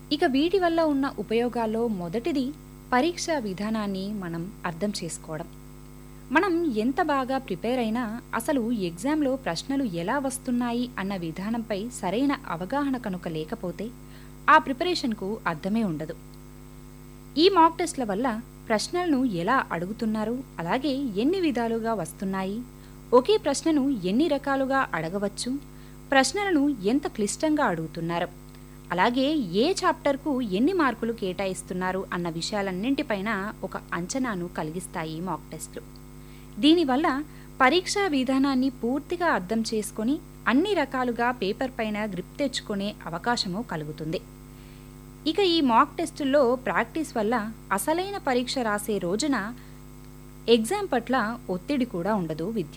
ఇక వీటి వల్ల ఉన్న ఉపయోగాల్లో మొదటిది పరీక్షా విధానాన్ని మనం అర్థం చేసుకోవడం మనం ఎంత బాగా ప్రిపేర్ అయినా అసలు ఎగ్జామ్లో ప్రశ్నలు ఎలా వస్తున్నాయి అన్న విధానంపై సరైన అవగాహన కనుక లేకపోతే ఆ ప్రిపరేషన్కు అర్థమే ఉండదు ఈ మాక్ టెస్ట్ల వల్ల ప్రశ్నలను ఎలా అడుగుతున్నారు అలాగే ఎన్ని విధాలుగా వస్తున్నాయి ఒకే ప్రశ్నను ఎన్ని రకాలుగా అడగవచ్చు ప్రశ్నలను ఎంత క్లిష్టంగా అడుగుతున్నారు అలాగే ఏ చాప్టర్కు ఎన్ని మార్కులు కేటాయిస్తున్నారు అన్న విషయాలన్నింటిపైన ఒక అంచనాను కలిగిస్తాయి మాక్ టెస్ట్లు దీనివల్ల పరీక్షా విధానాన్ని పూర్తిగా అర్థం చేసుకొని అన్ని రకాలుగా పేపర్ పైన గ్రిప్ తెచ్చుకునే అవకాశము కలుగుతుంది ఇక ఈ మాక్ టెస్టుల్లో ప్రాక్టీస్ వల్ల అసలైన పరీక్ష రాసే రోజున ఎగ్జామ్ పట్ల ఒత్తిడి కూడా ఉండదు విద్యార్థి